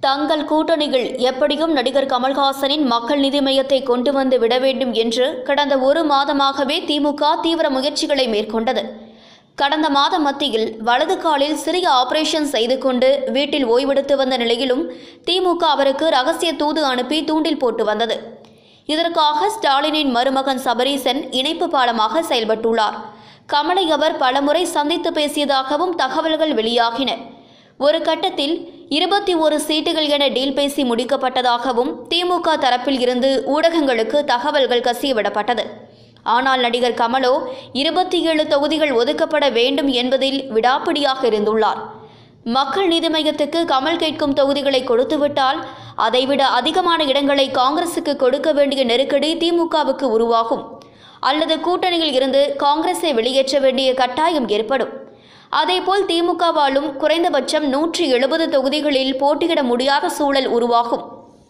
தங்கள் கூட்டணியில் எப்படியும் நடிகர் கமல்ஹாசனின் மக்கள் நிதி மையத்தை கொண்டு வந்து விட வேண்டும் என்று கடந்த ஒரு மாதமாகவே திமுக தீவிர முயற்சிகளை மேற்கொண்டது கடந்த மாத மத்தியில் வலது காலில் சிறிய ஆபரேஷன் செய்து கொண்டு வீட்டில் ஓய்வெடுத்து வந்த நிலையிலும் திமுக அவருக்கு ரகசிய தூது அனுப்பி தூண்டில் போட்டு வந்தது இதற்காக ஸ்டாலினின் மருமகன் சபரீசன் இணைப்பு பாலமாக செயல்பட்டுள்ளார் கமலை அவர் பலமுறை சந்தித்து பேசியதாகவும் தகவல்கள் வெளியாகின ஒரு கட்டத்தில் இருபத்தி ஒரு சீட்டுகள் என டீல் பேசி முடிக்கப்பட்டதாகவும் திமுக தரப்பில் இருந்து ஊடகங்களுக்கு தகவல்கள் கசியவிடப்பட்டது ஆனால் நடிகர் கமலோ இருபத்தி ஏழு தொகுதிகள் ஒதுக்கப்பட வேண்டும் என்பதில் விடாப்பிடியாக இருந்துள்ளார் மக்கள் நீதி மையத்துக்கு கமல் கேட்கும் தொகுதிகளை கொடுத்துவிட்டால் அதைவிட அதிகமான இடங்களை காங்கிரசுக்கு கொடுக்க வேண்டிய நெருக்கடி திமுகவுக்கு உருவாகும் அல்லது கூட்டணியில் இருந்து காங்கிரஸை வெளியேற்ற வேண்டிய கட்டாயம் ஏற்படும் அதேபோல் திமுகவாலும் குறைந்தபட்சம் நூற்றி எழுபது தொகுதிகளில் போட்டியிட முடியாத சூழல் உருவாகும்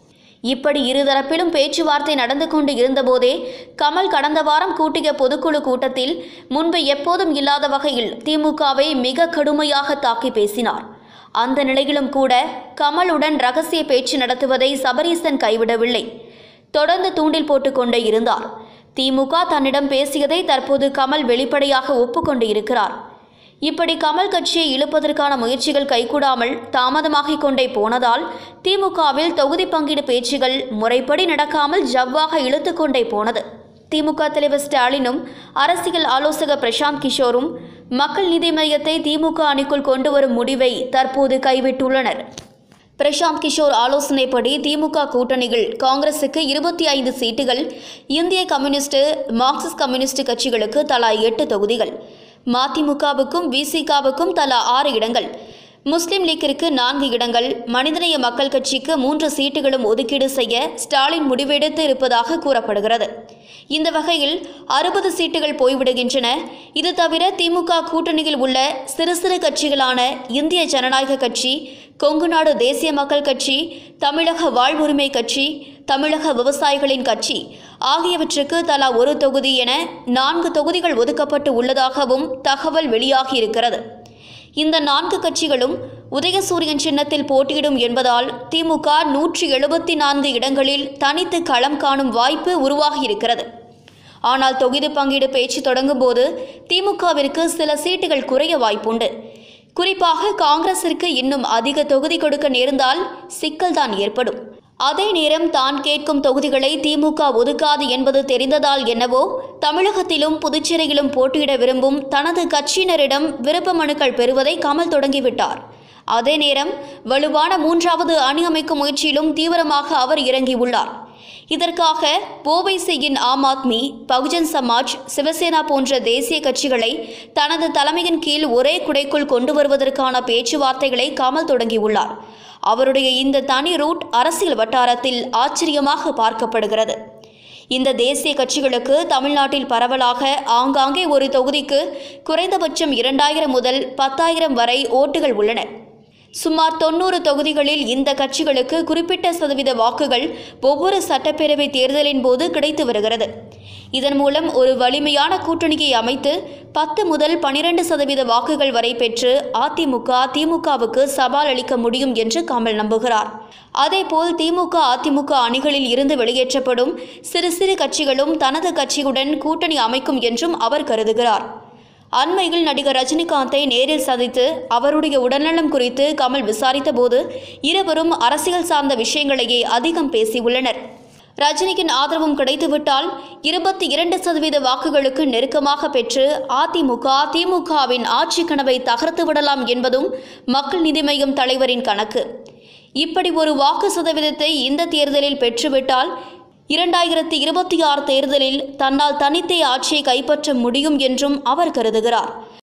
இப்படி இருதரப்பிலும் பேச்சுவார்த்தை நடந்து கொண்டு இருந்தபோதே கமல் கடந்த வாரம் கூட்டிய பொதுக்குழு கூட்டத்தில் முன்பு எப்போதும் இல்லாத வகையில் திமுகவை மிக கடுமையாக தாக்கி பேசினார் அந்த நிலையிலும் கூட கமலுடன் ரகசிய பேச்சு நடத்துவதை சபரீசன் கைவிடவில்லை தொடர்ந்து தூண்டில் போட்டுக்கொண்டே இருந்தார் திமுக தன்னிடம் பேசியதை தற்போது கமல் வெளிப்படையாக ஒப்புக்கொண்டு இருக்கிறார் இப்படி கமல் கட்சியை இழுப்பதற்கான முயற்சிகள் கைகூடாமல் தாமதமாகிக் கொண்டே போனதால் திமுகவில் தொகுதி பங்கீடு பேச்சுகள் முறைப்படி நடக்காமல் ஜவ்வாக இழுத்து கொண்டே போனது திமுக தலைவர் ஸ்டாலினும் அரசியல் ஆலோசகர் பிரசாந்த் கிஷோரும் மக்கள் நீதி மையத்தை திமுக அணிக்குள் கொண்டு வரும் முடிவை தற்போது கைவிட்டுள்ளனர் பிரசாந்த் கிஷோர் ஆலோசனைப்படி திமுக கூட்டணிகள் காங்கிரசுக்கு இருபத்தி ஐந்து சீட்டுகள் இந்திய கம்யூனிஸ்ட் மார்க்சிஸ்ட் கம்யூனிஸ்ட் கட்சிகளுக்கு தலா எட்டு தொகுதிகள் மதிமுகவுக்கும் விசிகாவுக்கும் தலா ஆறு இடங்கள் முஸ்லிம் லீக்கிற்கு நான்கு இடங்கள் மனிதநேய மக்கள் கட்சிக்கு மூன்று சீட்டுகளும் ஒதுக்கீடு செய்ய ஸ்டாலின் முடிவெடுத்து இருப்பதாக கூறப்படுகிறது இந்த வகையில் அறுபது சீட்டுகள் போய்விடுகின்றன இது தவிர திமுக கூட்டணியில் உள்ள சிறு சிறு கட்சிகளான இந்திய ஜனநாயக கட்சி கொங்குநாடு தேசிய மக்கள் கட்சி தமிழக வாழ்வுரிமை கட்சி தமிழக விவசாயிகளின் கட்சி ஆகியவற்றுக்கு தலா ஒரு தொகுதி என நான்கு தொகுதிகள் ஒதுக்கப்பட்டு உள்ளதாகவும் தகவல் வெளியாகியிருக்கிறது இந்த நான்கு கட்சிகளும் உதயசூரியன் சின்னத்தில் போட்டியிடும் என்பதால் திமுக நூற்றி எழுபத்தி நான்கு இடங்களில் தனித்து களம் காணும் வாய்ப்பு உருவாகியிருக்கிறது ஆனால் தொகுதி பங்கீடு பேச்சு தொடங்கும்போது திமுகவிற்கு சில சீட்டுகள் குறைய வாய்ப்புண்டு குறிப்பாக காங்கிரசிற்கு இன்னும் அதிக தொகுதி கொடுக்க நேர்ந்தால் சிக்கல்தான் ஏற்படும் அதே நேரம் தான் கேட்கும் தொகுதிகளை திமுக ஒதுக்காது என்பது தெரிந்ததால் என்னவோ தமிழகத்திலும் புதுச்சேரியிலும் போட்டியிட விரும்பும் தனது கட்சியினரிடம் விருப்ப மனுக்கள் பெறுவதை கமல் தொடங்கிவிட்டார் அதே நேரம் வலுவான மூன்றாவது அணி அமைக்கும் முயற்சியிலும் தீவிரமாக அவர் இறங்கியுள்ளார் இதற்காக ஓவைசியின் ஆம் ஆத்மி பகுஜன் சமாஜ் சிவசேனா போன்ற தேசிய கட்சிகளை தனது தலைமையின் கீழ் ஒரே குடைக்குள் கொண்டு வருவதற்கான பேச்சுவார்த்தைகளை கமல் தொடங்கியுள்ளார் அவருடைய இந்த தனி ரூட் அரசியல் வட்டாரத்தில் ஆச்சரியமாக பார்க்கப்படுகிறது இந்த தேசிய கட்சிகளுக்கு தமிழ்நாட்டில் பரவலாக ஆங்காங்கே ஒரு தொகுதிக்கு குறைந்தபட்சம் இரண்டாயிரம் முதல் பத்தாயிரம் வரை ஓட்டுகள் உள்ளன சுமார் தொண்ணூறு தொகுதிகளில் இந்த கட்சிகளுக்கு குறிப்பிட்ட சதவீத வாக்குகள் ஒவ்வொரு சட்டப்பேரவை தேர்தலின் போது கிடைத்து வருகிறது இதன் மூலம் ஒரு வலிமையான கூட்டணியை அமைத்து பத்து முதல் பனிரெண்டு சதவீத வாக்குகள் வரை பெற்று அதிமுக திமுகவுக்கு சவால் அளிக்க முடியும் என்று கமல் நம்புகிறார் அதேபோல் திமுக அதிமுக அணிகளில் இருந்து வெளியேற்றப்படும் சிறு சிறு கட்சிகளும் தனது கட்சியுடன் கூட்டணி அமைக்கும் என்றும் அவர் கருதுகிறார் அண்மையில் நடிகர் ரஜினிகாந்தை நேரில் சந்தித்து அவருடைய உடல்நலம் குறித்து கமல் விசாரித்தபோது இருவரும் அரசியல் சார்ந்த விஷயங்களையே அதிகம் பேசியுள்ளனர் ரஜினியின் ஆதரவும் கிடைத்துவிட்டால் இருபத்தி இரண்டு சதவீத வாக்குகளுக்கு நெருக்கமாக பெற்று அதிமுக திமுகவின் ஆட்சி கனவை தகர்த்து விடலாம் என்பதும் மக்கள் நீதி மய்யம் தலைவரின் கணக்கு இப்படி ஒரு வாக்கு சதவீதத்தை இந்த தேர்தலில் பெற்றுவிட்டால் இரண்டாயிரத்தி இருபத்தி ஆறு தேர்தலில் தன்னால் தனித்தே ஆட்சியை கைப்பற்ற முடியும் என்றும் அவர் கருதுகிறார்